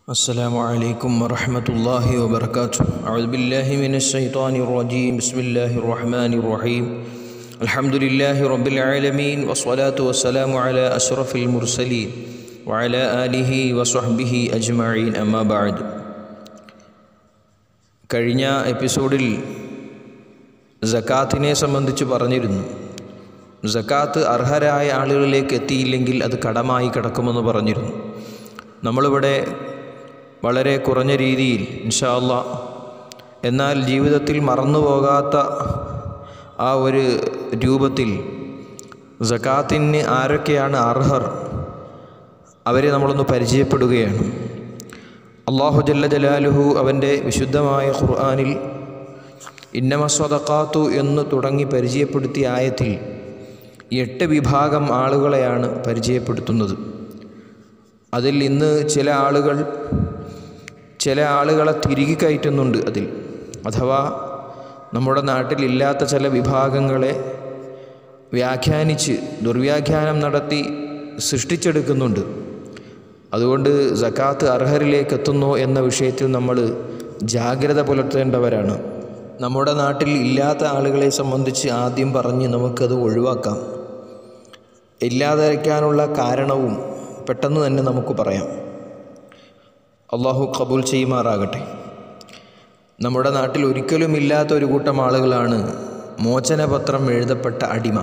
السلام عليكم ورحمة الله وبركاته أعوذ بالله من الشيطان الرجيم بسم الله الرحمن الرحيم الحمد لله رب العالمين والصلاة والسلام على أشرف المرسلين وعلى آله وصحبه أجمعين أما بعد കഴിഞ്ഞ എപ്പിസോഡിൽ സക്കാത്തിനെ സംബന്ധിച്ച് പറഞ്ഞിരുന്നു സക്കാത്ത് അർഹരായ ആളുകളിലേക്ക് എത്തിയില്ലെങ്കിൽ അത് കടമായി കിടക്കുമെന്ന് പറഞ്ഞിരുന്നു നമ്മളിവിടെ വളരെ കുറഞ്ഞ രീതിയിൽ ഇൻഷാല്ല എന്നാൽ ജീവിതത്തിൽ മറന്നു പോകാത്ത ആ ഒരു രൂപത്തിൽ സക്കാത്തിന് ആരൊക്കെയാണ് അർഹർ അവരെ നമ്മളൊന്ന് പരിചയപ്പെടുകയാണ് അള്ളാഹു ജല്ല ജലാലുഹു അവൻ്റെ വിശുദ്ധമായ ഖുർആാനിൽ ഇന്നമസ്വതക്കാത്തു എന്ന് തുടങ്ങി പരിചയപ്പെടുത്തിയ ആയത്തിൽ എട്ട് വിഭാഗം ആളുകളെയാണ് പരിചയപ്പെടുത്തുന്നത് അതിൽ ഇന്ന് ചില ആളുകൾ ചില ആളുകളെ തിരികെ കയറ്റുന്നുണ്ട് അതിൽ അഥവാ നമ്മുടെ നാട്ടിലില്ലാത്ത ചില വിഭാഗങ്ങളെ വ്യാഖ്യാനിച്ച് ദുർവ്യാഖ്യാനം നടത്തി സൃഷ്ടിച്ചെടുക്കുന്നുണ്ട് അതുകൊണ്ട് സക്കാത്ത് അർഹരിലേക്ക് എത്തുന്നോ എന്ന വിഷയത്തിൽ നമ്മൾ ജാഗ്രത പുലർത്തേണ്ടവരാണ് നമ്മുടെ നാട്ടിൽ ഇല്ലാത്ത ആളുകളെ സംബന്ധിച്ച് ആദ്യം പറഞ്ഞ് നമുക്കത് ഒഴിവാക്കാം ഇല്ലാതിരിക്കാനുള്ള കാരണവും പെട്ടെന്ന് തന്നെ നമുക്ക് പറയാം അള്ളാഹു കബൂൽ ചെയ്യുമാറാകട്ടെ നമ്മുടെ നാട്ടിൽ ഒരിക്കലും ഇല്ലാത്ത ഒരു കൂട്ടം ആളുകളാണ് മോചനപത്രം എഴുതപ്പെട്ട അടിമ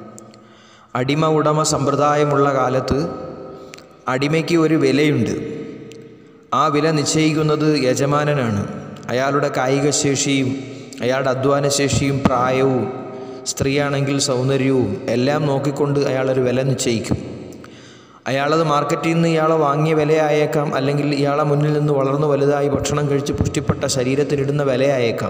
അടിമ ഉടമ സമ്പ്രദായമുള്ള കാലത്ത് അടിമയ്ക്ക് ഒരു വിലയുണ്ട് ആ വില നിശ്ചയിക്കുന്നത് യജമാനനാണ് അയാളുടെ കായിക ശേഷിയും അയാളുടെ അധ്വാനശേഷിയും പ്രായവും സ്ത്രീയാണെങ്കിൽ സൗന്ദര്യവും എല്ലാം നോക്കിക്കൊണ്ട് അയാളൊരു വില നിശ്ചയിക്കും അയാളത് മാർക്കറ്റിൽ നിന്ന് ഇയാളെ വാങ്ങിയ വിലയായേക്കാം അല്ലെങ്കിൽ ഇയാളെ മുന്നിൽ നിന്ന് വളർന്നു വലുതായി ഭക്ഷണം കഴിച്ച് പുഷ്ടിപ്പെട്ട ശരീരത്തിനിടുന്ന വിലയായേക്കാം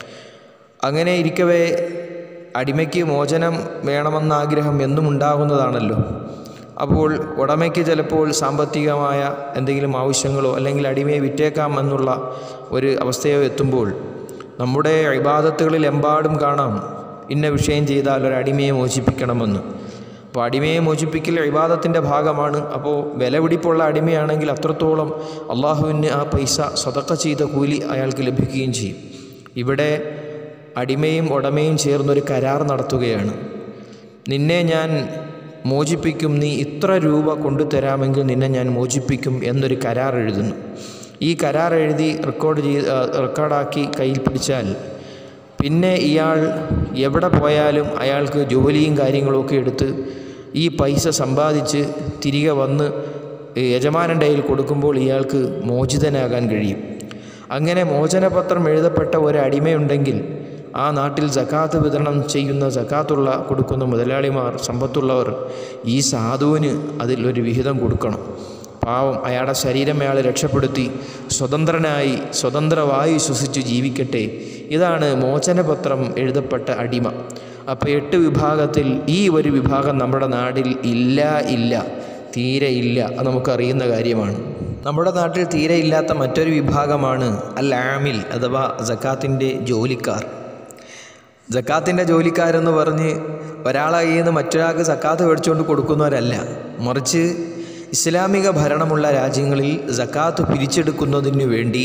അങ്ങനെ ഇരിക്കവേ അടിമയ്ക്ക് മോചനം വേണമെന്ന ആഗ്രഹം എന്നും ഉണ്ടാകുന്നതാണല്ലോ അപ്പോൾ ഉടമയ്ക്ക് ചിലപ്പോൾ സാമ്പത്തികമായ എന്തെങ്കിലും ആവശ്യങ്ങളോ അല്ലെങ്കിൽ അടിമയെ വിറ്റേക്കാം എന്നുള്ള ഒരു അവസ്ഥയോ എത്തുമ്പോൾ നമ്മുടെ ഇബാദത്തുകളിൽ എമ്പാടും കാണാം ഇന്ന വിഷയം ചെയ്താൽ ഒരു അടിമയെ മോചിപ്പിക്കണമെന്ന് അപ്പോൾ അടിമയെ മോചിപ്പിക്കൽ ഇബാദത്തിൻ്റെ ഭാഗമാണ് അപ്പോൾ വിലപിടിപ്പുള്ള അടിമയാണെങ്കിൽ അത്രത്തോളം അള്ളാഹുവിന് ആ പൈസ സ്വതക്ക ചെയ്ത കൂലി അയാൾക്ക് ലഭിക്കുകയും ചെയ്യും ഇവിടെ അടിമയും ഉടമയും ചേർന്നൊരു കരാർ നടത്തുകയാണ് നിന്നെ ഞാൻ മോചിപ്പിക്കും നീ ഇത്ര രൂപ കൊണ്ടുതരാമെങ്കിൽ നിന്നെ ഞാൻ മോചിപ്പിക്കും എന്നൊരു കരാർ എഴുതുന്നു ഈ കരാർ എഴുതി റെക്കോർഡ് ചെയ്ത് റെക്കോർഡാക്കി കയ്യിൽ പിടിച്ചാൽ പിന്നെ ഇയാൾ എവിടെ പോയാലും അയാൾക്ക് ജോലിയും കാര്യങ്ങളൊക്കെ എടുത്ത് ഈ പൈസ സമ്പാദിച്ച് തിരികെ വന്ന് യജമാനൻ്റെ കയ്യിൽ കൊടുക്കുമ്പോൾ ഇയാൾക്ക് മോചിതനാകാൻ കഴിയും അങ്ങനെ മോചനപത്രം എഴുതപ്പെട്ട ഒരു അടിമയുണ്ടെങ്കിൽ ആ നാട്ടിൽ ജക്കാത്ത് വിതരണം ചെയ്യുന്ന ജക്കാത്തുള്ള കൊടുക്കുന്ന മുതലാളിമാർ സമ്പത്തുള്ളവർ ഈ സാധുവിന് അതിൽ ഒരു വിഹിതം കൊടുക്കണം പാവം അയാളുടെ ശരീരം അയാൾ രക്ഷപ്പെടുത്തി സ്വതന്ത്രനായി സ്വതന്ത്രവായു ശ്വസിച്ച് ജീവിക്കട്ടെ ഇതാണ് മോചനപത്രം എഴുതപ്പെട്ട അടിമ അപ്പോൾ എട്ട് വിഭാഗത്തിൽ ഈ ഒരു വിഭാഗം നമ്മുടെ നാട്ടിൽ ഇല്ല ഇല്ല തീരെ ഇല്ല അത് നമുക്കറിയുന്ന കാര്യമാണ് നമ്മുടെ നാട്ടിൽ തീരെ ഇല്ലാത്ത മറ്റൊരു വിഭാഗമാണ് അൽ ആമിൽ അഥവാ ജക്കാത്തിൻ്റെ ജോലിക്കാർ ജക്കാത്തിൻ്റെ ജോലിക്കാരെന്ന് പറഞ്ഞ് ഒരാളെ കയ്യിൽ നിന്ന് മറ്റൊരാൾക്ക് സക്കാത്ത് മേടിച്ചുകൊണ്ട് കൊടുക്കുന്നവരല്ല മറിച്ച് ഇസ്ലാമിക ഭരണമുള്ള രാജ്യങ്ങളിൽ ജക്കാത്ത് പിരിച്ചെടുക്കുന്നതിന് വേണ്ടി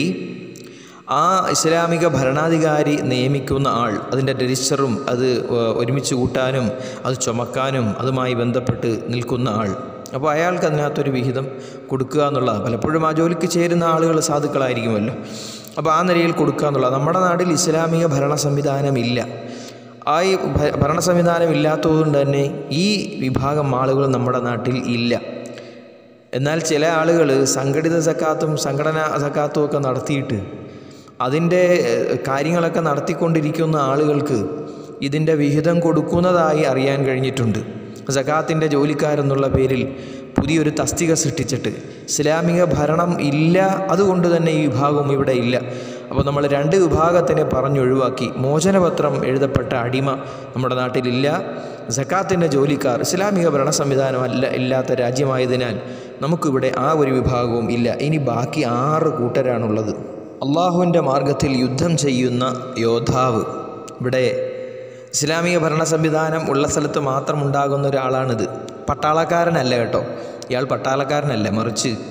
ആ ഇസ്ലാമിക ഭരണാധികാരി നിയമിക്കുന്ന ആൾ അതിൻ്റെ രജിസ്റ്ററും അത് ഒരുമിച്ച് കൂട്ടാനും അത് ചുമക്കാനും അതുമായി ബന്ധപ്പെട്ട് നിൽക്കുന്ന ആൾ അപ്പോൾ അയാൾക്ക് അതിനകത്തൊരു വിഹിതം കൊടുക്കുക എന്നുള്ളത് പലപ്പോഴും ആ ജോലിക്ക് ചേരുന്ന ആളുകൾ സാധുക്കളായിരിക്കുമല്ലോ അപ്പോൾ ആ നിലയിൽ കൊടുക്കുക എന്നുള്ളത് നമ്മുടെ നാട്ടിൽ ഇസ്ലാമിക ഭരണ സംവിധാനമില്ല ആ ഈ ഭരണ സംവിധാനം ഇല്ലാത്തതുകൊണ്ട് തന്നെ ഈ വിഭാഗം ആളുകൾ നമ്മുടെ നാട്ടിൽ ഇല്ല എന്നാൽ ചില ആളുകൾ സംഘടിത സക്കാത്തും സംഘടനാ സക്കാത്തും ഒക്കെ നടത്തിയിട്ട് അതിൻ്റെ കാര്യങ്ങളൊക്കെ നടത്തിക്കൊണ്ടിരിക്കുന്ന ആളുകൾക്ക് ഇതിൻ്റെ വിഹിതം കൊടുക്കുന്നതായി അറിയാൻ കഴിഞ്ഞിട്ടുണ്ട് സക്കാത്തിൻ്റെ ജോലിക്കാരെന്നുള്ള പേരിൽ പുതിയൊരു തസ്തിക സൃഷ്ടിച്ചിട്ട് ഇസ്ലാമിക ഭരണം ഇല്ല അതുകൊണ്ട് തന്നെ ഈ വിഭാഗം ഇവിടെ ഇല്ല അപ്പോൾ നമ്മൾ രണ്ട് വിഭാഗത്തിനെ പറഞ്ഞൊഴിവാക്കി മോചനപത്രം എഴുതപ്പെട്ട അടിമ നമ്മുടെ നാട്ടിലില്ല സക്കാത്തിൻ്റെ ജോലിക്കാർ ഇസ്ലാമിക ഭരണ സംവിധാനം അല്ല ഇല്ലാത്ത രാജ്യമായതിനാൽ നമുക്കിവിടെ ആ ഒരു വിഭാഗവും ഇല്ല ഇനി ബാക്കി ആറ് കൂട്ടരാണുള്ളത് അള്ളാഹുവിൻ്റെ മാർഗത്തിൽ യുദ്ധം ചെയ്യുന്ന യോദ്ധാവ് ഇവിടെ ഇസ്ലാമിക ഭരണ സംവിധാനം ഉള്ള സ്ഥലത്ത് മാത്രം ഉണ്ടാകുന്ന ഒരാളാണിത് പട്ടാളക്കാരനല്ല കേട്ടോ ഇയാൾ പട്ടാളക്കാരനല്ല മറിച്ച്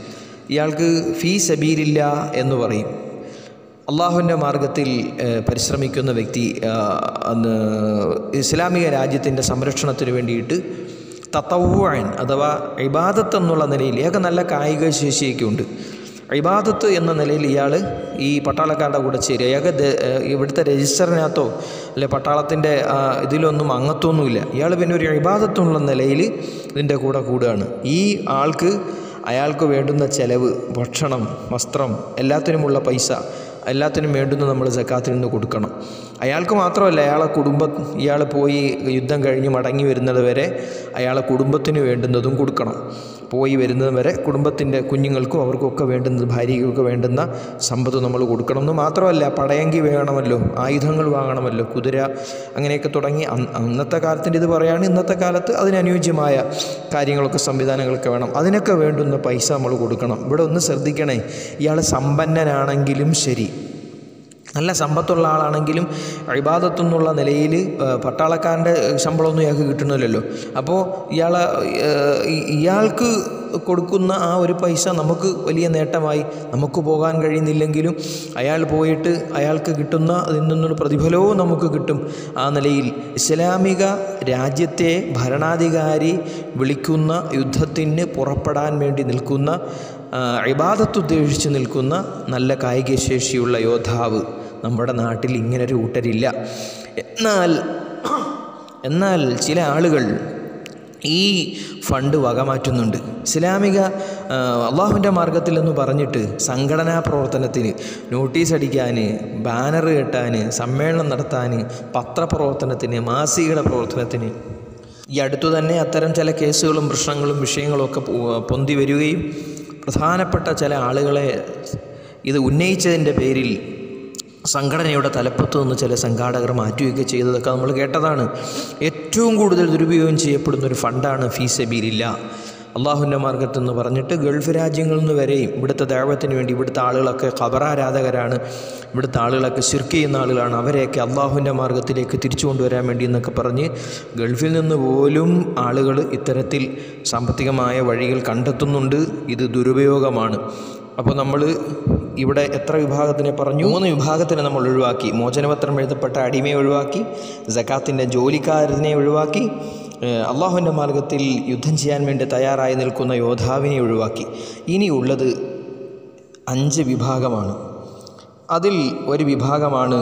ഇയാൾക്ക് ഫീ സബീലില്ല എന്ന് പറയും അള്ളാഹുവിൻ്റെ മാർഗത്തിൽ ഏഹ്, പരിശ്രമിക്കുന്ന വ്യക്തി ആഹ്, അന്ന് ഇസ്ലാമിക രാജ്യത്തിൻ്റെ സംരക്ഷണത്തിന് വേണ്ടിയിട്ട് തത്തവ്വാൻ അഥവാ ഇബാദത്ത് എന്നുള്ള നിലയിൽ ഏക നല്ല കായിക ശേഷിയൊക്കെ ഉണ്ട് ഇബാദത്ത് എന്ന നിലയിൽ ഇയാൾ ഈ പട്ടാളക്കാരുടെ കൂടെ ചേരുക ഏക ദ- ഏഹ്, ഇവിടുത്തെ രജിസ്റ്ററിനകത്തോ അല്ലെ പട്ടാളത്തിൻ്റെ ആ, ഇതിലൊന്നും അംഗത്വമൊന്നുമില്ല ഇയാൾ പിന്നെ ഒരു ഇബാദത്തുള്ള നിലയിൽ ഇതിൻ്റെ കൂടെ കൂടുകയാണ് ഈ ആൾക്ക് അയാൾക്ക് വേണ്ടുന്ന ചെലവ് ഭക്ഷണം വസ്ത്രം എല്ലാത്തിനുമുള്ള പൈസ എല്ലാത്തിനും വേണ്ടുന്ന നമ്മൾ ജക്കാത്തിൽ നിന്ന് കൊടുക്കണം അയാൾക്ക് മാത്രമല്ല അയാളെ കുടുംബം ഇയാൾ പോയി യുദ്ധം കഴിഞ്ഞ് മടങ്ങി വരുന്നത് വരെ അയാളെ കുടുംബത്തിന് വേണ്ടുന്നതും കൊടുക്കണം പോയി വരുന്നത് വരെ കുടുംബത്തിൻ്റെ കുഞ്ഞുങ്ങൾക്കും അവർക്കൊക്കെ വേണ്ടുന്നത് ഭാര്യയ്ക്കൊക്കെ വേണ്ടുന്ന സമ്പത്ത് നമ്മൾ കൊടുക്കണം എന്ന് മാത്രമല്ല പടയങ്കി വേണമല്ലോ ആയുധങ്ങൾ വാങ്ങണമല്ലോ കുതിര അങ്ങനെയൊക്കെ തുടങ്ങി അന്ന് അന്നത്തെ കാലത്തിൻ്റെ ഇത് പറയുകയാണ് ഇന്നത്തെ കാലത്ത് അതിനനുയോജ്യമായ കാര്യങ്ങളൊക്കെ സംവിധാനങ്ങളൊക്കെ വേണം അതിനൊക്കെ വേണ്ടുന്ന പൈസ നമ്മൾ കൊടുക്കണം ഇവിടെ ഒന്ന് ശ്രദ്ധിക്കണേ ഇയാൾ സമ്പന്നനാണെങ്കിലും ശരി നല്ല സമ്പത്തുള്ള ആളാണെങ്കിലും ഇബാദത്തെന്നുള്ള നിലയിൽ പട്ടാളക്കാരൻ്റെ ശമ്പളമൊന്നും ഇയാൾക്ക് കിട്ടണില്ലല്ലോ അപ്പോൾ ഇയാൾ ഇയാൾക്ക് കൊടുക്കുന്ന ആ ഒരു പൈസ നമുക്ക് വലിയ നേട്ടമായി നമുക്ക് പോകാൻ കഴിയുന്നില്ലെങ്കിലും അയാൾ പോയിട്ട് അയാൾക്ക് കിട്ടുന്ന അതിൽ നിന്നുള്ള പ്രതിഫലവും നമുക്ക് കിട്ടും ആ നിലയിൽ ഇസ്ലാമിക രാജ്യത്തെ ഭരണാധികാരി വിളിക്കുന്ന യുദ്ധത്തിന് പുറപ്പെടാൻ വേണ്ടി നിൽക്കുന്ന ആ, ഇബാദത്ത് ഉദ്ദേശിച്ച് നിൽക്കുന്ന നല്ല കായിക ശേഷിയുള്ള യോദ്ധാവ് നമ്മുടെ നാട്ടിൽ ഇങ്ങനൊരു കൂട്ടരില്ല എന്നാൽ എന്നാൽ ചില ആളുകൾ ഈ ഫണ്ട് വകമാറ്റുന്നുണ്ട് ഇസ്ലാമിക ആ, അള്ളാഹുവിൻ്റെ മാർഗത്തിൽ എന്ന് പറഞ്ഞിട്ട് സംഘടനാ പ്രവർത്തനത്തിന് നോട്ടീസ് അടിക്കാൻ ബാനർ കെട്ടാൻ സമ്മേളനം നടത്താൻ പത്രപ്രവർത്തനത്തിന് മാസികയുടെ പ്രവർത്തനത്തിന് ഈ അടുത്തു തന്നെ അത്തരം ചില കേസുകളും പ്രശ്നങ്ങളും വിഷയങ്ങളും ഒക്കെ പൊ- പൊന്തി വരികയും പ്രധാനപ്പെട്ട ചില ആളുകളെ ഇത് ഉന്നയിച്ചതിൻ്റെ പേരിൽ സംഘടനയുടെ തലപ്പത്ത് നിന്ന് ചില സംഘാടകർ മാറ്റുകയൊക്കെ ചെയ്തതൊക്കെ നമ്മൾ കേട്ടതാണ് ഏറ്റവും കൂടുതൽ ദുരുപയോഗം ചെയ്യപ്പെടുന്ന ഒരു ഫണ്ടാണ് ഫീസബീലില്ല അള്ളാഹുവിൻ്റെ മാർഗത്തിൽ നിന്ന് പറഞ്ഞിട്ട് ഗൾഫ് രാജ്യങ്ങളിൽ നിന്ന് വരെയും ഇവിടുത്തെ ദൈവത്തിന് വേണ്ടി ഇവിടുത്തെ ആളുകളൊക്കെ ഖബറാരാധകരാണ് ഇവിടുത്തെ ആളുകളൊക്കെ ശിർക്ക് ചെയ്യുന്ന ആളുകളാണ് അവരെയൊക്കെ അള്ളാഹുവിൻ്റെ മാർഗത്തിലേക്ക് തിരിച്ചു കൊണ്ടുവരാൻ വേണ്ടി എന്നൊക്കെ പറഞ്ഞ് ഗൾഫിൽ നിന്ന് പോലും ആളുകൾ ഇത്തരത്തിൽ സാമ്പത്തികമായ വഴികൾ കണ്ടെത്തുന്നുണ്ട് ഇത് ദുരുപയോഗമാണ് അപ്പോൾ നമ്മൾ ഇവിടെ എത്ര വിഭാഗത്തിനെ പറഞ്ഞു മൂന്ന് വിഭാഗത്തിനെ നമ്മൾ ഒഴിവാക്കി മോചനപത്രം എഴുതപ്പെട്ട അടിമയെ ഒഴിവാക്കി ജക്കാത്തിൻ്റെ ജോലിക്കാരനെ ഒഴിവാക്കി ഏഹ് അള്ളാഹുവിൻ്റെ മാർഗത്തിൽ യുദ്ധം ചെയ്യാൻ വേണ്ടി തയ്യാറായി നിൽക്കുന്ന യോദ്ധാവിനെ ഒഴിവാക്കി ഇനിയുള്ളത് അഞ്ച് വിഭാഗമാണ് അതിൽ ഒരു വിഭാഗമാണ്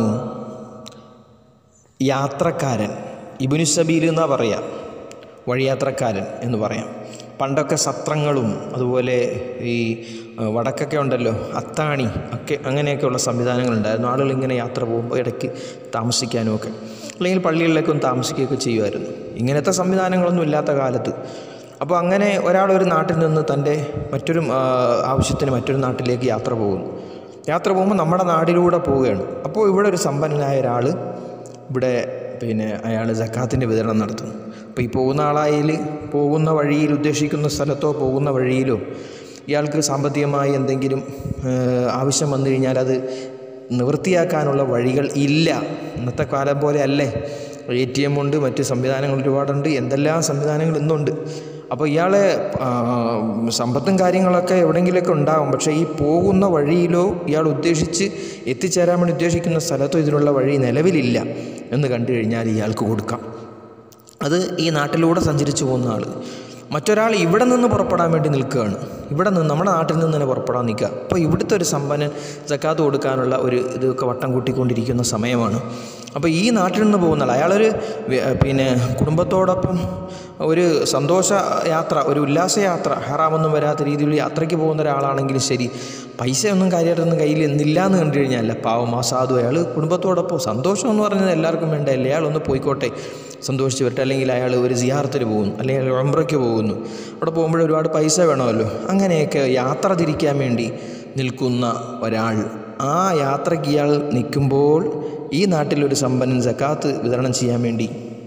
യാത്രക്കാരൻ ഇബിനു സബീൽ എന്നാ പറയാം വഴിയാത്രക്കാരൻ എന്ന് പറയാം പണ്ടൊക്കെ സത്രങ്ങളും അതുപോലെ ഈ ആ, വടക്കൊക്കെ ഉണ്ടല്ലോ അത്താണി ഒക്കെ അങ്ങനെയൊക്കെയുള്ള സംവിധാനങ്ങളുണ്ടായിരുന്നു ആളുകൾ ഇങ്ങനെ യാത്ര പോകുമ്പോൾ ഇടയ്ക്ക് താമസിക്കാനും ഒക്കെ അല്ലെങ്കിൽ പള്ളികളിലേക്കും താമസിക്കുകയൊക്കെ ചെയ്യുമായിരുന്നു ഇങ്ങനത്തെ സംവിധാനങ്ങളൊന്നും ഇല്ലാത്ത കാലത്ത് അപ്പോൾ അങ്ങനെ ഒരാൾ ഒരു നാട്ടിൽ നിന്ന് തൻ്റെ മറ്റൊരു ആ, ആവശ്യത്തിന് മറ്റൊരു നാട്ടിലേക്ക് യാത്ര പോകുന്നു യാത്ര പോകുമ്പോൾ നമ്മുടെ നാടിലൂടെ പോവുകയാണ് അപ്പോൾ ഇവിടെ ഒരു സമ്പന്നനായ ഒരാൾ ഇവിടെ പിന്നെ അയാൾ ജക്കാത്തിൻ്റെ വിതരണം നടത്തുന്നു അപ്പോൾ ഈ പോകുന്ന ആളായാൽ പോകുന്ന വഴിയിൽ ഉദ്ദേശിക്കുന്ന സ്ഥലത്തോ പോകുന്ന വഴിയിലോ ഇയാൾക്ക് സാമ്പത്തികമായി എന്തെങ്കിലും ഏഹ്, ആവശ്യം വന്നു കഴിഞ്ഞാൽ അത് നിവൃത്തിയാക്കാനുള്ള വഴികൾ ഇല്ല ഇന്നത്തെ കാലം പോലെ അല്ലേ എ ടി എം ഉണ്ട് മറ്റ് സംവിധാനങ്ങൾ ഒരുപാടുണ്ട് എന്തെല്ലാം സംവിധാനങ്ങൾ ഇന്നുണ്ട് അപ്പോൾ ഇയാളെ ആ, സമ്പത്തും കാര്യങ്ങളൊക്കെ എവിടെയെങ്കിലുമൊക്കെ ഉണ്ടാകും പക്ഷേ ഈ പോകുന്ന വഴിയിലോ ഇയാൾ ഉദ്ദേശിച്ച് എത്തിച്ചേരാൻ വേണ്ടി ഉദ്ദേശിക്കുന്ന സ്ഥലത്തോ ഇതിനുള്ള വഴി നിലവിലില്ല എന്ന് കണ്ടു കഴിഞ്ഞാൽ ഇയാൾക്ക് കൊടുക്കാം അത് ഈ നാട്ടിലൂടെ സഞ്ചരിച്ചു പോകുന്ന ആൾ മറ്റൊരാൾ ഇവിടെ നിന്ന് പുറപ്പെടാൻ വേണ്ടി നിൽക്കുകയാണ് ഇവിടെ നിന്ന് നമ്മുടെ നാട്ടിൽ നിന്ന് തന്നെ പുറപ്പെടാൻ നിൽക്കുക അപ്പോൾ ഇവിടുത്തെ ഒരു സമ്പന്നൻ ജക്കാത്ത് കൊടുക്കാനുള്ള ഒരു ഇതൊക്കെ വട്ടം കൂട്ടിക്കൊണ്ടിരിക്കുന്ന സമയമാണ് അപ്പോൾ ഈ നാട്ടിൽ നിന്ന് പോകുന്ന ആൾ അയാളൊരു വി- പിന്നെ കുടുംബത്തോടൊപ്പം ഒരു സന്തോഷ യാത്ര ഒരു ഉല്ലാസയാത്ര ഹറാമൊന്നും വരാത്ത രീതിയിൽ യാത്രയ്ക്ക് പോകുന്ന ഒരാളാണെങ്കിൽ ശരി പൈസ ഒന്നും കാര്യമായിട്ടൊന്നും കയ്യിൽ ഇന്നില്ല എന്ന് കണ്ടു കഴിഞ്ഞാൽ പാവം ആ സാധു അയാൾ കുടുംബത്തോടൊപ്പം സന്തോഷം എന്ന് പറയുന്നത് എല്ലാവർക്കും വേണ്ടല്ലേ അയാൾ ഒന്ന് പോയിക്കോട്ടെ സന്തോഷിച്ച് വരട്ടെ അല്ലെങ്കിൽ അയാൾ ഒരു സിയാറത്തിന് പോകുന്നു അല്ലെങ്കിൽ അയാൾ ഉംറയ്ക്ക് പോകുന്നു അവിടെ പോകുമ്പോൾ ഒരുപാട് പൈസ വേണമല്ലോ അങ്ങനെയൊക്കെ യാത്ര തിരിക്കാൻ വേണ്ടി നിൽക്കുന്ന ഒരാൾ ആ യാത്രയ്ക്ക് ഇയാൾ നിൽക്കുമ്പോൾ ഈ നാട്ടിലൊരു സമ്പന്നൻ ജക്കാത്ത് വിതരണം ചെയ്യാൻ വേണ്ടി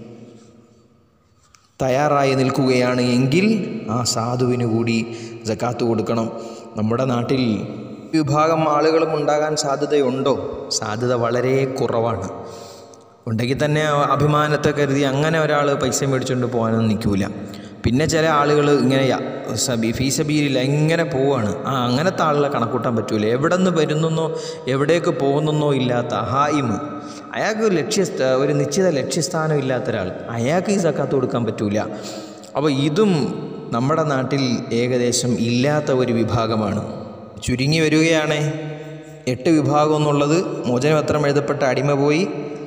തയ്യാറായി നിൽക്കുകയാണ് എങ്കിൽ ആ സാധുവിന് കൂടി ജക്കാത്ത് കൊടുക്കണം നമ്മുടെ നാട്ടിൽ ഈ വിഭാഗം ആളുകളും ഉണ്ടാകാൻ സാധ്യതയുണ്ടോ സാധ്യത വളരെ കുറവാണ് ഉണ്ടെങ്കിൽ തന്നെ അഭിമാനത്തെ കരുതി അങ്ങനെ ഒരാൾ പൈസ മേടിച്ചുകൊണ്ട് പോകാനൊന്നും നിൽക്കില്ല പിന്നെ ചില ആളുകൾ ഇങ്ങനെ യ- സബി ഫീസബീരില്ല എങ്ങനെ പോവാണ് ആ അങ്ങനത്തെ ആളുകളെ കണക്കൂട്ടാൻ പറ്റൂല എവിടെ നിന്ന് വരുന്നെന്നോ എവിടേക്ക് പോകുന്നെന്നോ ഇല്ലാത്ത ഹായിമ് അയാൾക്ക് ഒരു ലക്ഷ്യ ഒരു നിശ്ചിത ലക്ഷ്യസ്ഥാനം ഇല്ലാത്ത ഒരാൾ അയാൾക്ക് ഈ സക്കാത്ത് കൊടുക്കാൻ പറ്റൂല അപ്പോൾ ഇതും നമ്മുടെ നാട്ടിൽ ഏകദേശം ഇല്ലാത്ത ഒരു വിഭാഗമാണ് ചുരുങ്ങി വരികയാണ് എട്ട് വിഭാഗം എന്നുള്ളത് മോചനപത്രം എഴുതപ്പെട്ട അടിമ പോയി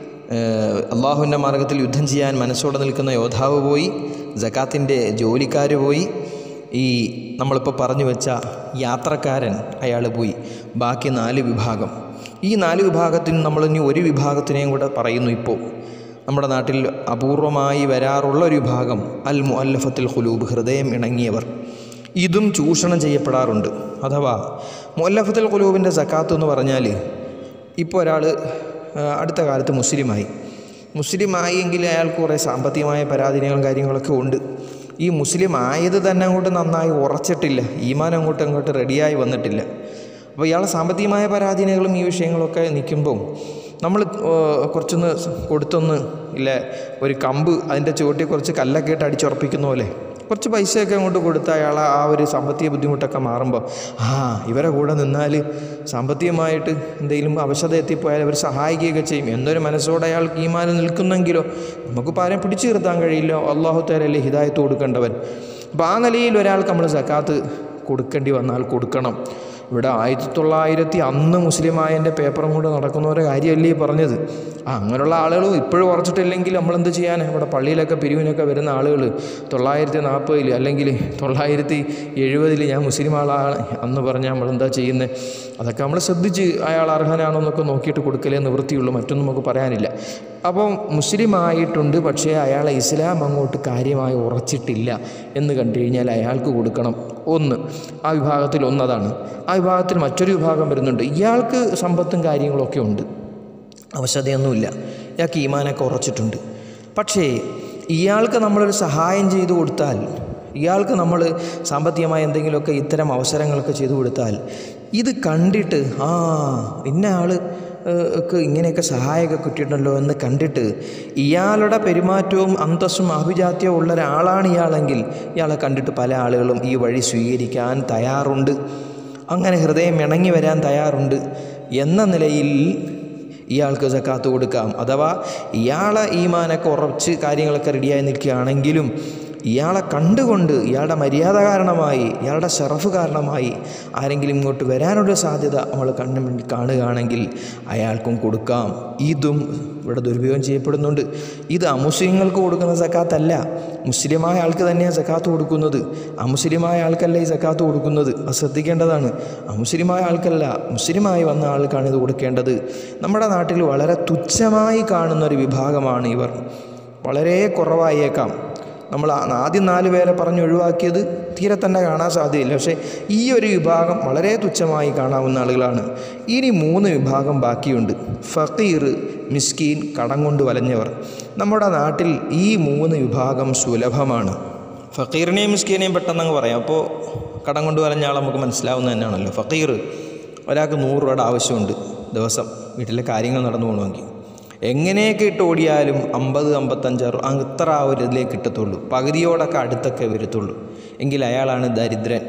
അള്ളാഹുവിൻ്റെ മാർഗത്തിൽ യുദ്ധം ചെയ്യാൻ മനസ്സോടെ നിൽക്കുന്ന യോദ്ധാവ് പോയി ജക്കാത്തിൻ്റെ ജോലിക്കാർ പോയി ഈ നമ്മളിപ്പോൾ പറഞ്ഞു വെച്ച യാത്രക്കാരൻ അയാൾ പോയി ബാക്കി നാല് വിഭാഗം ഈ നാല് വിഭാഗത്തിന് നമ്മളിനി ഒരു വിഭാഗത്തിനെയും കൂടെ പറയുന്നു ഇപ്പോൾ നമ്മുടെ നാട്ടിൽ അപൂർവമായി വരാറുള്ള ഒരു വിഭാഗം അൽ മുഅല്ലഫത്തുൽ ഖുലൂബ് ഹൃദയം ഇണങ്ങിയവർ ഇതും ചൂഷണം ചെയ്യപ്പെടാറുണ്ട് അഥവാ മുഅല്ലഫത്തുൽ ഖുലൂബിൻ്റെ സക്കാത്ത് എന്ന് പറഞ്ഞാൽ ഇപ്പോൾ ഒരാൾ അടുത്ത കാലത്ത് മുസ്ലിമായി മുസ്ലിമായി എങ്കിൽ അയാൾക്ക് കുറേ സാമ്പത്തികമായ പരാധീനങ്ങളും കാര്യങ്ങളൊക്കെ ഉണ്ട് ഈ മുസ്ലിം ആയത് തന്നെ അങ്ങോട്ട് നന്നായി ഉറച്ചിട്ടില്ല ഈമാൻ അങ്ങോട്ട് അങ്ങോട്ട് റെഡിയായി വന്നിട്ടില്ല അപ്പോൾ ഇയാളെ സാമ്പത്തികമായ പരാധീനകളും ഈ വിഷയങ്ങളൊക്കെ നിൽക്കുമ്പോൾ നമ്മൾ കുറച്ചൊന്ന് കൊടുത്തൊന്ന് ഇല്ല ഒരു കമ്പ് അതിൻ്റെ ചുവട്ടിൽ കുറച്ച് കല്ലൊക്കെ ഇട്ട് അടിച്ചുറപ്പിക്കുന്ന പോലെ കുറച്ച് പൈസയൊക്കെ അങ്ങോട്ട് കൊടുത്താൽ അയാൾ ആ ഒരു സാമ്പത്തിക ബുദ്ധിമുട്ടൊക്കെ മാറുമ്പോൾ ആ ഇവരെ കൂടെ നിന്നാൽ സാമ്പത്തികമായിട്ട് എന്തെങ്കിലും അവശത എത്തിപ്പോയാൽ അവർ സഹായിക്കുകയൊക്കെ ചെയ്യും എന്നൊരു മനസ്സോടെ അയാൾക്ക് ഈമാനം നിൽക്കുന്നെങ്കിലോ നമുക്കിപ്പോൾ ആരെയും പിടിച്ചു നിർത്താൻ കഴിയില്ല അള്ളാഹു തേരല്ലേ ഹിദായത്ത് കൊടുക്കേണ്ടവൻ അപ്പോൾ ആ നിലയിൽ ഒരാൾക്ക് നമ്മൾ സക്കാത്ത് കൊടുക്കേണ്ടി വന്നാൽ കൊടുക്കണം ഇവിടെ ആയിരത്തി തൊള്ളായിരത്തി അന്ന് മുസ്ലിമായൻ്റെ പേപ്പറും കൊണ്ട് നടക്കുന്ന ഒരു കാര്യമല്ലേ ഈ പറഞ്ഞത് ആ അങ്ങനെയുള്ള ആളുകൾ ഇപ്പോഴും ഉറച്ചിട്ടില്ലെങ്കിൽ നമ്മളെന്ത് ചെയ്യാൻ ഇവിടെ പള്ളിയിലൊക്കെ പിരിവിനൊക്കെ വരുന്ന ആളുകൾ തൊള്ളായിരത്തി നാൽപ്പതിൽ അല്ലെങ്കിൽ തൊള്ളായിരത്തി എഴുപതിൽ ഞാൻ മുസ്ലിം ആളാണ് അന്ന് പറഞ്ഞാൽ നമ്മളെന്താ ചെയ്യുന്നത് അതൊക്കെ നമ്മൾ ശ്രദ്ധിച്ച് അയാൾ അർഹനാണോ എന്നൊക്കെ നോക്കിയിട്ട് കൊടുക്കലേ നിവൃത്തിയുള്ളൂ മറ്റൊന്നും നമുക്ക് പറയാനില്ല അപ്പം മുസ്ലിം ആയിട്ടുണ്ട് പക്ഷേ അയാളെ ഇസ്ലാം അങ്ങോട്ട് കാര്യമായി ഉറച്ചിട്ടില്ല എന്ന് കണ്ടു കഴിഞ്ഞാൽ അയാൾക്ക് കൊടുക്കണം ഒന്ന് ആ വിഭാഗത്തിൽ ഒന്നതാണ് ആ വിഭാഗത്തിൽ മറ്റൊരു വിഭാഗം വരുന്നുണ്ട് ഇയാൾക്ക് സമ്പത്തും കാര്യങ്ങളൊക്കെ ഉണ്ട് അവശതയൊന്നുമില്ല ഇയാൾക്ക് ഈമാനൊക്കെ ഉറച്ചിട്ടുണ്ട് പക്ഷേ ഇയാൾക്ക് നമ്മളൊരു സഹായം ചെയ്തു കൊടുത്താൽ ഇയാൾക്ക് നമ്മൾ സാമ്പത്തികമായ എന്തെങ്കിലുമൊക്കെ ഇത്തരം അവസരങ്ങളൊക്കെ ചെയ്തു കൊടുത്താൽ ഇത് കണ്ടിട്ട് ആ ഇന്ന ആൾ ഒക്കെ ഇങ്ങനെയൊക്കെ സഹായമൊക്കെ കിട്ടിയിട്ടുണ്ടല്ലോ എന്ന് കണ്ടിട്ട് ഇയാളുടെ പെരുമാറ്റവും അന്തസ്സും അഭിജാത്യവും ഉള്ള ഒരാളാണ് ഇയാളെങ്കിൽ ഇയാളെ കണ്ടിട്ട് പല ആളുകളും ഈ വഴി സ്വീകരിക്കാൻ തയ്യാറുണ്ട് അങ്ങനെ ഹൃദയം ഇണങ്ങി വരാൻ തയ്യാറുണ്ട് എന്ന നിലയിൽ ഇയാൾക്ക് സക്കാത്ത് കൊടുക്കാം അഥവാ ഇയാളെ ഈമാനൊക്കെ ഉറച്ച് കാര്യങ്ങളൊക്കെ റെഡിയായി നിൽക്കുകയാണെങ്കിലും ഇയാളെ കണ്ടുകൊണ്ട് ഇയാളുടെ മര്യാദ കാരണമായി ഇയാളുടെ ഷറഫ് കാരണമായി ആരെങ്കിലും ഇങ്ങോട്ട് വരാനുള്ള സാധ്യത നമ്മൾ കണ്ണു മുന്നിൽ കാണുകയാണെങ്കിൽ അയാൾക്കും കൊടുക്കാം ഇതും ഇവിടെ ദുരുപയോഗം ചെയ്യപ്പെടുന്നുണ്ട് ഇത് അമുസ്ലിങ്ങൾക്ക് കൊടുക്കുന്ന സക്കാത്തല്ല മുസ്ലിമായ ആൾക്ക് തന്നെയാണ് സക്കാത്ത് കൊടുക്കുന്നത് അമുസ്ലിമായ ആൾക്കല്ല ഈ സക്കാത്ത് കൊടുക്കുന്നത് അത് ശ്രദ്ധിക്കേണ്ടതാണ് അമുസ്ലിമായ ആൾക്കല്ല മുസ്ലിമായി വന്ന ആൾക്കാണ് ഇത് കൊടുക്കേണ്ടത് നമ്മുടെ നാട്ടിൽ വളരെ തുച്ഛമായി കാണുന്ന ഒരു വിഭാഗമാണ് ഇവർ വളരെ കുറവായേക്കാം നമ്മൾ ആ- ആദ്യം നാല് പേരെ പറഞ്ഞ് ഒഴിവാക്കിയത് തീരെ തന്നെ കാണാൻ സാധ്യതയില്ല പക്ഷേ ഈ ഒരു വിഭാഗം വളരെ തുച്ഛമായി കാണാവുന്ന ആളുകളാണ് ഇനി മൂന്ന് വിഭാഗം ബാക്കിയുണ്ട് ഫക്കീർ മിസ്കീൻ കടം കൊണ്ട് വലഞ്ഞവർ നമ്മുടെ നാട്ടിൽ ഈ മൂന്ന് വിഭാഗം സുലഭമാണ് ഫക്കീറിനെയും മിസ്കീനെയും പെട്ടെന്നങ്ങ് പറയാം അപ്പോൾ കടം കൊണ്ട് വലഞ്ഞ ആൾ നമുക്ക് മനസ്സിലാവുന്ന തന്നെയാണല്ലോ ഫക്കീർ ഒരാൾക്ക് നൂറ് രൂപയുടെ ആവശ്യമുണ്ട് ദിവസം വീട്ടിലെ കാര്യങ്ങൾ നടന്നു പോകണമെങ്കിൽ എങ്ങനെയൊക്കെ ഇട്ട് ഓടിയാലും അമ്പത് അമ്പത്തഞ്ചാറ് അത്ര ആ ഒരു ഇതിലേക്ക് കിട്ടത്തുള്ളൂ പകുതിയോടൊക്കെ അടുത്തൊക്കെ വരത്തുള്ളൂ എങ്കിൽ അയാളാണ് ദരിദ്രൻ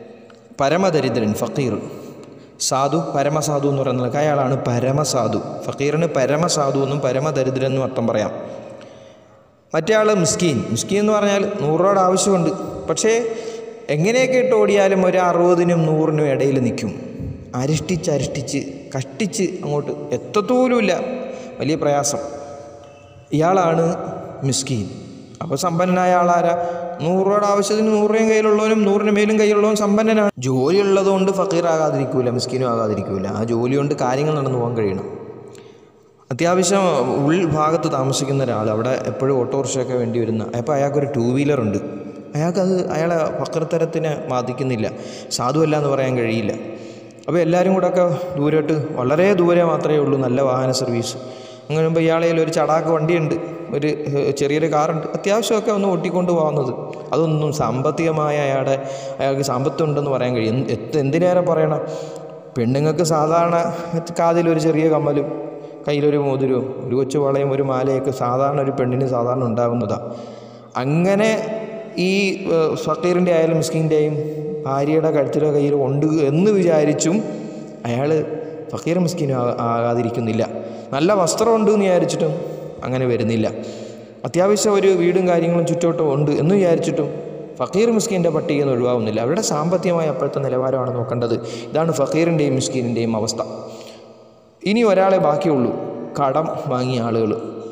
പരമദരിദ്രൻ ഫക്കീർ സാധു പരമസാധു എന്ന് പറയുന്നത് അയാളാണ് പരമസാധു ഫക്കീറിന് പരമസാധു എന്നും പരമദരിദ്രൻ എന്നും അർത്ഥം പറയാം മറ്റേ ആൾ മിസ്കീൻ മിസ്കീൻ എന്ന് പറഞ്ഞാൽ നൂറ് രൂപയുടെ ആവശ്യമുണ്ട് പക്ഷേ എങ്ങനെയൊക്കെ ഇട്ട് ഓടിയാലും ഒരു അറുപതിനും നൂറിനും ഇടയിൽ നിൽക്കും അരിഷ്ടിച്ച് അരിഷ്ടിച്ച് കഷ്ടിച്ച് അങ്ങോട്ട് എത്തത്തോലുമില്ല വലിയ പ്രയാസം ഇയാളാണ് മിസ്കീൻ അപ്പോൾ സമ്പന്നനായ ആളാരാ നൂറ് രൂപയുടെ ആവശ്യത്തിന് നൂറ് രൂപയും കയ്യിലുള്ളവനും നൂറിന് മേലും കയ്യിലുള്ളവനും സമ്പന്നനാണ് ജോലി ഉള്ളതുകൊണ്ട് ഫക്കീറാകാതിരിക്കൂല മിസ്കീനും ആകാതിരിക്കൂല ആ ജോലി കൊണ്ട് കാര്യങ്ങൾ നടന്നു പോകാൻ കഴിയണം അത്യാവശ്യം ഉൾഭാഗത്ത് താമസിക്കുന്ന ഒരാൾ അവിടെ എപ്പോഴും ഓട്ടോറിക്ഷയൊക്കെ വേണ്ടി വരുന്ന അപ്പോൾ അയാൾക്കൊരു ടൂ വീലറുണ്ട് അയാൾക്കത് അയാളെ പക്രത്തരത്തിനെ ബാധിക്കുന്നില്ല സാധുവല്ല എന്ന് പറയാൻ കഴിയില്ല അപ്പോൾ എല്ലാവരും കൂടെ ഒക്കെ ദൂരോട്ട് വളരെ ദൂരെ മാത്രമേ ഉള്ളൂ നല്ല വാഹന സർവീസ് അങ്ങനെ മുമ്പ് ഇയാളെ ഒരു ചടാക്ക് വണ്ടിയുണ്ട് ഒരു ഏഹ്, ചെറിയൊരു കാറുണ്ട് അത്യാവശ്യമൊക്കെ ഒന്ന് ഓട്ടിക്കൊണ്ട് പോകുന്നത് അതൊന്നും സാമ്പത്തികമായ അയാളുടെ അയാൾക്ക് സാമ്പത്തുണ്ടെന്ന് പറയാൻ കഴിയും എന്ത് എത്ത് എന്തിനേറെ പറയണം പെണ്ണുങ്ങൾക്ക് സാധാരണ കാതിലൊരു ചെറിയ കമ്മലും കയ്യിലൊരു മോതിരവും ഒരു കൊച്ചു വളയും ഒരു മാലയൊക്കെ സാധാരണ ഒരു പെണ്ണിന് സാധാരണ ഉണ്ടാകുന്നതാണ് അങ്ങനെ ഈ ഏഹ്, ഫക്കീറിൻ്റെ ആയാലും മിസ്കിൻ്റെയും ഭാര്യയുടെ കഴുത്തിലോ കയ്യിലോ ഉണ്ട് എന്ന് വിചാരിച്ചും അയാൾ ഫക്കീർ മിസ്കിനും ആ- ആകാതിരിക്കുന്നില്ല നല്ല വസ്ത്രമുണ്ട് എന്ന് വിചാരിച്ചിട്ടും അങ്ങനെ വരുന്നില്ല അത്യാവശ്യം ഒരു വീടും കാര്യങ്ങളും ചുറ്റോട്ടും ഉണ്ട് എന്ന് വിചാരിച്ചിട്ടും ഫക്കീർ മിസ്കിൻ്റെ പട്ടികയിൽ നിന്ന് ഒഴിവാകുന്നില്ല അവരുടെ സാമ്പത്തികമായ അപ്പോഴത്തെ നിലവാരമാണ് നോക്കേണ്ടത് ഇതാണ് ഫക്കീറിൻ്റെയും മിസ്കിനിൻ്റെയും അവസ്ഥ ഇനി ഒരാളെ ബാക്കിയുള്ളൂ കടം വാങ്ങിയ ആളുകൾ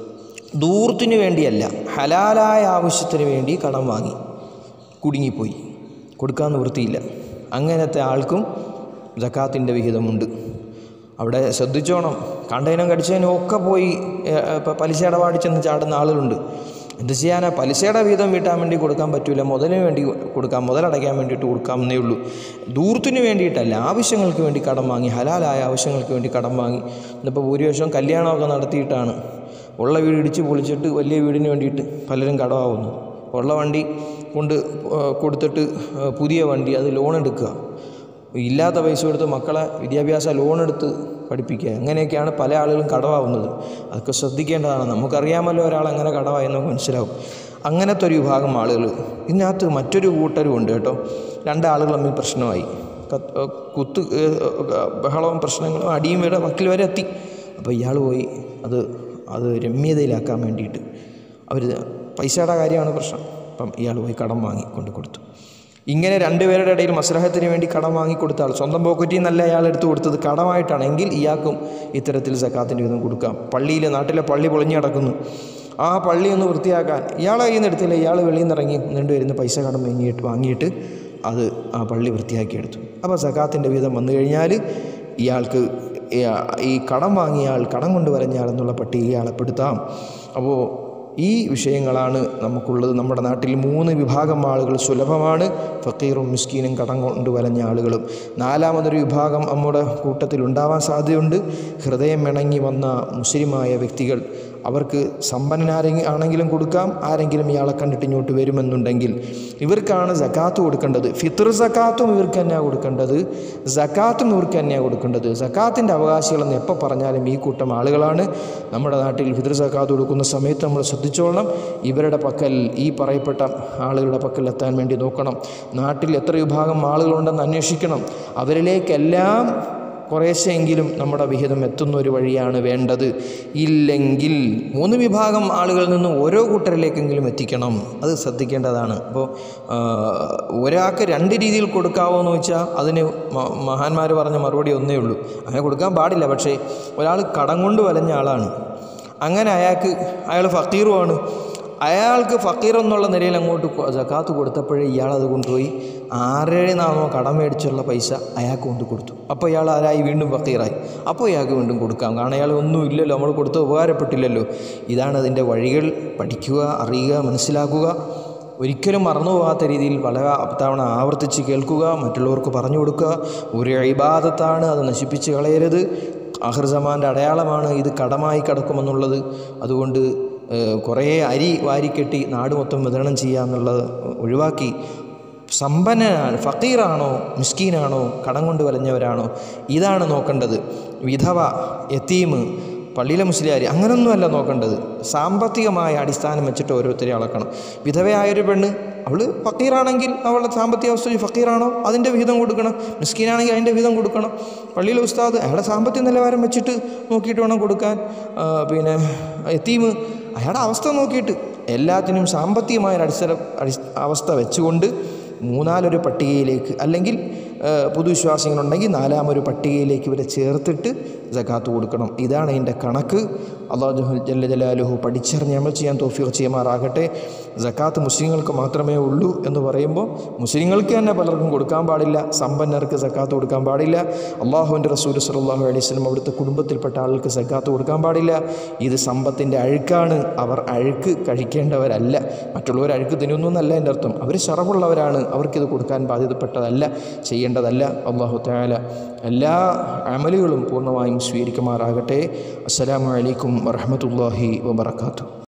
ദൂർത്തിന് വേണ്ടിയല്ല ഹലാലായ ആവശ്യത്തിന് വേണ്ടി കടം വാങ്ങി കുടുങ്ങിപ്പോയി കൊടുക്കാൻ നിവൃത്തിയില്ല അങ്ങനത്തെ ആൾക്കും ജക്കാത്തിൻ്റെ വിഹിതമുണ്ട് അവിടെ ശ്രദ്ധിച്ചോണം കണ്ടതിനും കടിച്ചതിനും ഒക്കെ പോയി ഏ, ഏ, പ- പലിശ ഇടപാടി ചെന്ന് ചാടുന്ന ആളുകളുണ്ട് എന്ത് ചെയ്യാനാ പലിശയുടെ വീതം വീട്ടാൻ വേണ്ടി കൊടുക്കാൻ പറ്റില്ല മുതലിന് വേണ്ടി കൊടുക്കാം മുതലടയ്ക്കാൻ വേണ്ടിയിട്ട് കൊടുക്കാമെന്നേ ഉള്ളൂ ദൂർത്തിന് വേണ്ടിയിട്ടല്ല ആവശ്യങ്ങൾക്ക് വേണ്ടി കടം വാങ്ങി ഹലാലായ ആവശ്യങ്ങൾക്ക് വേണ്ടി കടം വാങ്ങി ഇന്നിപ്പോൾ ഭൂരിപക്ഷം കല്യാണമൊക്കെ നടത്തിയിട്ടാണ് ഉള്ള വീട് ഇടിച്ച് പൊളിച്ചിട്ട് വലിയ വീടിന് വേണ്ടിയിട്ട് പലരും കടമാവുന്നു ഉള്ള വണ്ടി കൊണ്ട് ആ, കൊടുത്തിട്ട് ആ, പുതിയ വണ്ടി അത് ലോൺ എടുക്കുക ഇല്ലാത്ത പൈസ കൊടുത്ത് മക്കളെ വിദ്യാഭ്യാസ ലോൺ എടുത്ത് പഠിപ്പിക്കുക അങ്ങനെയൊക്കെയാണ് പല ആളുകളും കടമാവുന്നത് അതൊക്കെ ശ്രദ്ധിക്കേണ്ടതാണ് നമുക്കറിയാമല്ലോ ഒരാൾ അങ്ങനെ കടമായെന്നൊക്കെ മനസ്സിലാവും അങ്ങനത്തെ ഒരു വിഭാഗം ആളുകൾ ഇതിനകത്ത് മറ്റൊരു കൂട്ടരും ഉണ്ട് കേട്ടോ രണ്ടാളുകൾ തമ്മിൽ പ്രശ്നമായി കത്ത് ഏ, കുത്ത് ഏ, ഏ, ബഹളവും പ്രശ്നങ്ങളും അടിയും വരെ വക്കിൽ വരെ എത്തി അപ്പോൾ ഇയാൾ പോയി അത് അത് രമ്യതയിലാക്കാൻ വേണ്ടിയിട്ട് അവർ പൈസയുടെ കാര്യമാണ് പ്രശ്നം അപ്പം ഇയാൾ പോയി കടം വാങ്ങി കൊണ്ട് കൊടുത്തു ഇങ്ങനെ രണ്ടുപേരുടെ ഇടയിൽ മസ്ലഹത്തിന് വേണ്ടി കടം വാങ്ങിക്കൊടുത്ത ആൾ സ്വന്തം പോക്കറ്റിൽ നിന്നല്ല അയാൾ എടുത്തു കൊടുത്തത് കടമായിട്ടാണ് എങ്കിൽ ഇയാൾക്കും ഇത്തരത്തിൽ സക്കാത്തിൻ്റെ വിധം കൊടുക്കാം പള്ളിയിൽ നാട്ടിലെ പള്ളി പൊളിഞ്ഞു കിടക്കുന്നു ആ പള്ളി ഒന്ന് വൃത്തിയാക്കാൻ ഇയാളെ കയ്യിൽ നിന്ന് എടുത്തില്ല ഇയാൾ വെളിയിൽ നിന്ന് ഇറങ്ങി നീണ്ടു വരുന്ന പൈസ കടം വാങ്ങിയിട്ട് വാങ്ങിയിട്ട് അത് ആ പള്ളി വൃത്തിയാക്കിയെടുത്തു അപ്പോൾ സക്കാത്തിൻ്റെ വിധം വന്നു കഴിഞ്ഞാൽ ഇയാൾക്ക് ഈ- ഈ കടം വാങ്ങിയ ആൾ കടം കൊണ്ട് വരഞ്ഞ ആൾ എന്നുള്ള പട്ടികയിൽ ഇയാളെ പെടുത്താം അപ്പോൾ ഈ വിഷയങ്ങളാണ് നമുക്കുള്ളത് നമ്മുടെ നാട്ടിൽ മൂന്ന് വിഭാഗം ആളുകൾ സുലഭമാണ് ഫക്കീറും മിസ്കീനും കടം കൊണ്ട് വലഞ്ഞ ആളുകളും നാലാമതൊരു വിഭാഗം നമ്മുടെ കൂട്ടത്തിൽ ഉണ്ടാവാൻ സാധ്യതയുണ്ട് ഹൃദയം ഇണങ്ങി വന്ന മുസ്ലിമായ വ്യക്തികൾ അവർക്ക് സമ്പന്നനാരെങ്കിലും ആണെങ്കിലും കൊടുക്കാം ആരെങ്കിലും ഇയാളെ കണ്ടിട്ട് ഇങ്ങോട്ട് വരുമെന്നുണ്ടെങ്കിൽ ഇവർക്കാണ് സക്കാത്ത് കൊടുക്കേണ്ടത് ഫിത്തർ സക്കാത്തും ഇവർക്ക് തന്നെയാണ് കൊടുക്കേണ്ടത് സക്കാത്തും ഇവർക്ക് തന്നെയാണ് കൊടുക്കേണ്ടത് സക്കാത്തിൻ്റെ അവകാശികളെന്ന് എപ്പോൾ പറഞ്ഞാലും ഈ കൂട്ടം ആളുകളാണ് നമ്മുടെ നാട്ടിൽ ഫിത്തർ സക്കാത്ത് കൊടുക്കുന്ന സമയത്ത് നമ്മൾ ശ്രദ്ധിച്ചോളണം ഇവരുടെ പക്കൽ ഈ പറയപ്പെട്ട ആളുകളുടെ പക്കൽ എത്താൻ വേണ്ടി നോക്കണം നാട്ടിൽ എത്ര വിഭാഗം ആളുകളുണ്ടെന്ന് അന്വേഷിക്കണം അവരിലേക്കെല്ലാം കുറേശ്ശെങ്കിലും നമ്മുടെ വിഹിതം എത്തുന്ന ഒരു വഴിയാണ് വേണ്ടത് ഇല്ലെങ്കിൽ മൂന്ന് വിഭാഗം ആളുകളിൽ നിന്ന് ഓരോ കൂട്ടരിലേക്കെങ്കിലും എത്തിക്കണം അത് ശ്രദ്ധിക്കേണ്ടതാണ് അപ്പോൾ ഒരാൾക്ക് രണ്ട് രീതിയിൽ കൊടുക്കാവോ എന്ന് വെച്ചാൽ അതിന് മഹാന്മാർ പറഞ്ഞ മറുപടി ഒന്നേ ഉള്ളൂ അങ്ങനെ കൊടുക്കാൻ പാടില്ല പക്ഷേ ഒരാൾ കടം കൊണ്ട് വലഞ്ഞ ആളാണ് അങ്ങനെ അയാൾക്ക് അയാൾ ഫക്കീറുമാണ് അയാൾക്ക് ഫക്കീർ എന്നുള്ള നിലയിൽ അങ്ങോട്ട് കൊ- സക്കാത്ത് കൊടുത്തപ്പോഴേ ഇയാൾ അത് കൊണ്ടുപോയി ആരുടെ നാമോ കടം മേടിച്ചുള്ള പൈസ അയാൾക്ക് കൊണ്ട് കൊടുത്തു അപ്പോൾ ഇയാൾ ആരായി വീണ്ടും ഫക്കീറായി അപ്പോൾ ഇയാൾക്ക് വീണ്ടും കൊടുക്കാം കാരണം അയാൾ ഒന്നും ഇല്ലല്ലോ നമ്മൾ കൊടുത്ത ഉപകാരപ്പെട്ടില്ലല്ലോ ഇതാണ് അതിൻ്റെ വഴികൾ പഠിക്കുക അറിയുക മനസ്സിലാക്കുക ഒരിക്കലും മറന്നു പോകാത്ത രീതിയിൽ പല തവണ ആവർത്തിച്ച് കേൾക്കുക മറ്റുള്ളവർക്ക് പറഞ്ഞു കൊടുക്കുക ഒരു ഇബാദത്താണ് അത് നശിപ്പിച്ച് കളയരുത് അഹ്ർസമാൻ്റെ അടയാളമാണ് ഇത് കടമായി കിടക്കുമെന്നുള്ളത് അതുകൊണ്ട് ഏഹ്, കുറേ അരി വാരിക്കെട്ടി നാട് മൊത്തം വിതരണം ചെയ്യുക എന്നുള്ളത് ഒഴിവാക്കി സമ്പന്നനാണ് ഫക്കീറാണോ മിസ്കീനാണോ കടം കൊണ്ട് വലഞ്ഞവരാണോ ഇതാണ് നോക്കേണ്ടത് വിധവ യത്തീമ് പള്ളിയിലെ മുസ്ലിയാർ അങ്ങനൊന്നുമല്ല നോക്കേണ്ടത് സാമ്പത്തികമായ അടിസ്ഥാനം വെച്ചിട്ട് ഓരോരുത്തരെ അളക്കണം വിധവയായൊരു പെണ്ണ് അവൾ ഫക്കീറാണെങ്കിൽ അവളുടെ സാമ്പത്തിക അവസ്ഥ ഫക്കീറാണോ അതിൻ്റെ വിഹിതം കൊടുക്കണം മിസ്കീനാണെങ്കിൽ അതിൻ്റെ വിഹിതം കൊടുക്കണം പള്ളിയിലെ ഉസ്താദ് അയാളുടെ സാമ്പത്തിക നിലവാരം വെച്ചിട്ട് നോക്കിയിട്ട് വേണം കൊടുക്കാൻ ആ, പിന്നെ എത്തീമ് അയാളുടെ അവസ്ഥ നോക്കിയിട്ട് എല്ലാത്തിനും സാമ്പത്തികമായ ഒരു അടിസ്ഥല അടി അവസ്ഥ വെച്ചുകൊണ്ട് മൂന്നാലൊരു പട്ടികയിലേക്ക് അല്ലെങ്കിൽ ആ, പുതുവിശ്വാസികളുണ്ടെങ്കിൽ നാലാമൊരു പട്ടികയിലേക്ക് ഇവരെ ചേർത്തിട്ട് ജക്കാത്ത് കൊടുക്കണം ഇതാണ് അതിൻ്റെ കണക്ക് അള്ളാഹു ജല്ല ജലാലുഹു പഠിച്ചറിഞ്ഞ് അമൽ ചെയ്യാൻ തോഫിയൊക്കെ ചെയ്യുമാറാകട്ടെ ജക്കാത്ത് മുസ്ലിങ്ങൾക്ക് മാത്രമേ ഉള്ളൂ എന്ന് പറയുമ്പോൾ മുസ്ലിങ്ങൾക്ക് തന്നെ പലർക്കും കൊടുക്കാൻ പാടില്ല സമ്പന്നർക്ക് സക്കാത്ത് കൊടുക്കാൻ പാടില്ല അള്ളാഹുവിൻ്റെ റസൂൽ സലാഹു അലൈഹി സ്വലം അവിടുത്തെ കുടുംബത്തിൽപ്പെട്ട ആൾക്ക് സക്കാത്ത് കൊടുക്കാൻ പാടില്ല ഇത് സമ്പത്തിൻ്റെ അഴുക്കാണ് അവർ അഴുക്ക് കഴിക്കേണ്ടവരല്ല മറ്റുള്ളവർ അഴുക്ക് തിന്നുന്നല്ല എൻ്റെ അർത്ഥം അവർ ശറവുള്ളവരാണ് അവർക്കിത് കൊടുക്കാൻ ബാധ്യതപ്പെട്ടതല്ല ചെയ്യേണ്ടതല്ല അള്ളാഹു താല എല്ലാ അമലുകളും പൂർണ്ണമായും സ്വീകരിക്കുമാറാകട്ടെ അസ്സലാമു അലൈക്കും വറഹമത്തല്ലാഹി വബർക്കാത്തു